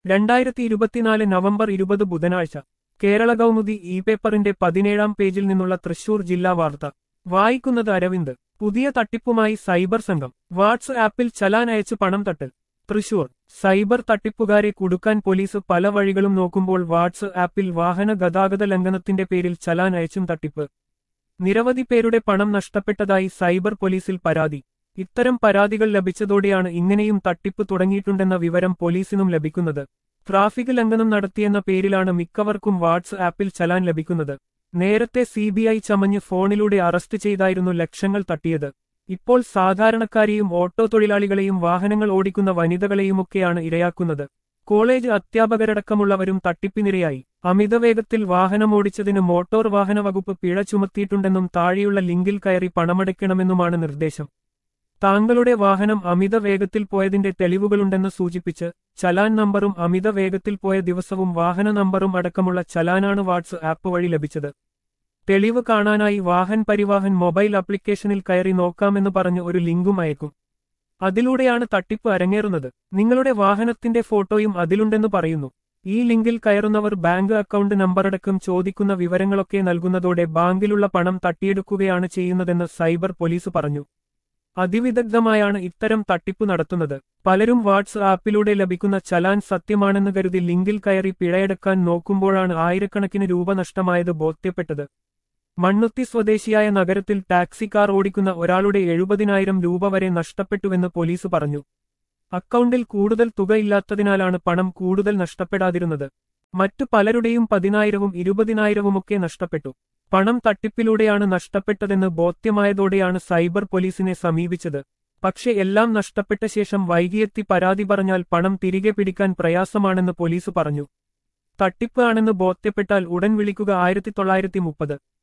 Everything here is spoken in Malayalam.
രണ്ടായിരത്തി ഇരുപത്തിനാല് നവംബർ ഇരുപത് ബുധനാഴ്ച കേരള കൗമുദി ഇ പേപ്പറിന്റെ പതിനേഴാം പേജിൽ നിന്നുള്ള തൃശൂർ ജില്ലാ വാർത്ത വായിക്കുന്നത് അരവിന്ദ് പുതിയ തട്ടിപ്പുമായി സൈബർ സംഘം വാട്സ് ആപ്പിൽ ചലാൻ അയച്ച് പണം തട്ടൽ തൃശൂർ സൈബർ തട്ടിപ്പുകാരെ കുടുക്കാൻ പോലീസ് പല വഴികളും നോക്കുമ്പോൾ വാട്സ് ആപ്പിൽ വാഹന ഗതാഗത ലംഘനത്തിന്റെ പേരിൽ ചലാൻ അയച്ചും തട്ടിപ്പ് നിരവധി പേരുടെ പണം നഷ്ടപ്പെട്ടതായി സൈബർ പോലീസിൽ പരാതി ഇത്തരം പരാതികൾ ലഭിച്ചതോടെയാണ് ഇങ്ങനെയും തട്ടിപ്പ് തുടങ്ങിയിട്ടുണ്ടെന്ന വിവരം പോലീസിനും ലഭിക്കുന്നത് ട്രാഫിക് ലംഘനം നടത്തിയെന്ന പേരിലാണ് മിക്കവർക്കും വാട്സ് ആപ്പിൽ ചലാൻ ലഭിക്കുന്നത് നേരത്തെ സിബിഐ ചമഞ്ഞ് ഫോണിലൂടെ അറസ്റ്റ് ചെയ്തായിരുന്നു ലക്ഷങ്ങൾ തട്ടിയത് ഇപ്പോൾ സാധാരണക്കാരെയും ഓട്ടോ തൊഴിലാളികളെയും വാഹനങ്ങൾ ഓടിക്കുന്ന വനിതകളെയുമൊക്കെയാണ് ഇരയാക്കുന്നത് കോളേജ് അധ്യാപകരടക്കമുള്ളവരും തട്ടിപ്പിനിരയായി അമിതവേഗത്തിൽ വാഹനമോടിച്ചതിന് മോട്ടോർ വാഹന വകുപ്പ് പിഴ ചുമത്തിയിട്ടുണ്ടെന്നും താഴെയുള്ള ലിങ്കിൽ കയറി പണമടയ്ക്കണമെന്നുമാണ് നിർദ്ദേശം താങ്കളുടെ വാഹനം അമിത വേഗത്തിൽ പോയതിന്റെ തെളിവുകളുണ്ടെന്ന് സൂചിപ്പിച്ച് ചലാൻ നമ്പറും അമിത വേഗത്തിൽ പോയ ദിവസവും വാഹന നമ്പറും അടക്കമുള്ള ചലാനാണ് വാട്സ് ആപ്പ് വഴി ലഭിച്ചത് തെളിവ് കാണാനായി വാഹൻ പരിവാഹൻ മൊബൈൽ ആപ്ലിക്കേഷനിൽ കയറി നോക്കാമെന്ന് പറഞ്ഞ് ഒരു ലിങ്കും അയക്കും അതിലൂടെയാണ് തട്ടിപ്പ് അരങ്ങേറുന്നത് നിങ്ങളുടെ വാഹനത്തിന്റെ ഫോട്ടോയും അതിലുണ്ടെന്ന് പറയുന്നു ഈ ലിങ്കിൽ കയറുന്നവർ ബാങ്ക് അക്കൗണ്ട് നമ്പറടക്കം ചോദിക്കുന്ന വിവരങ്ങളൊക്കെ നൽകുന്നതോടെ ബാങ്കിലുള്ള പണം തട്ടിയെടുക്കുകയാണ് ചെയ്യുന്നതെന്ന് സൈബർ പോലീസ് പറഞ്ഞു അതിവിദഗ്ധമായാണ് ഇത്തരം തട്ടിപ്പ് നടത്തുന്നത് പലരും വാട്സ് ആപ്പിലൂടെ ലഭിക്കുന്ന ചലാൻ സത്യമാണെന്ന് കരുതി ലിങ്കിൽ കയറി പിഴയെടുക്കാൻ നോക്കുമ്പോഴാണ് ആയിരക്കണക്കിന് രൂപ നഷ്ടമായത് ബോധ്യപ്പെട്ടത് മണ്ണുത്തി സ്വദേശിയായ നഗരത്തിൽ ടാക്സി കാർ ഓടിക്കുന്ന ഒരാളുടെ എഴുപതിനായിരം രൂപ വരെ നഷ്ടപ്പെട്ടുവെന്ന് പോലീസ് പറഞ്ഞു അക്കൗണ്ടിൽ കൂടുതൽ തുകയില്ലാത്തതിനാലാണ് പണം കൂടുതൽ നഷ്ടപ്പെടാതിരുന്നത് മറ്റു പലരുടെയും പതിനായിരവും ഇരുപതിനായിരവുമൊക്കെ നഷ്ടപ്പെട്ടു പണം തട്ടിപ്പിലൂടെയാണ് നഷ്ടപ്പെട്ടതെന്ന് ബോധ്യമായതോടെയാണ് സൈബർ പോലീസിനെ സമീപിച്ചത് പക്ഷെ എല്ലാം നഷ്ടപ്പെട്ട ശേഷം വൈകിയെത്തി പരാതി പറഞ്ഞാൽ പണം തിരികെ പിടിക്കാൻ പ്രയാസമാണെന്ന് പോലീസ് പറഞ്ഞു തട്ടിപ്പ് ആണെന്ന് ബോധ്യപ്പെട്ടാൽ ഉടൻ വിളിക്കുക ആയിരത്തി തൊള്ളായിരത്തി മുപ്പത്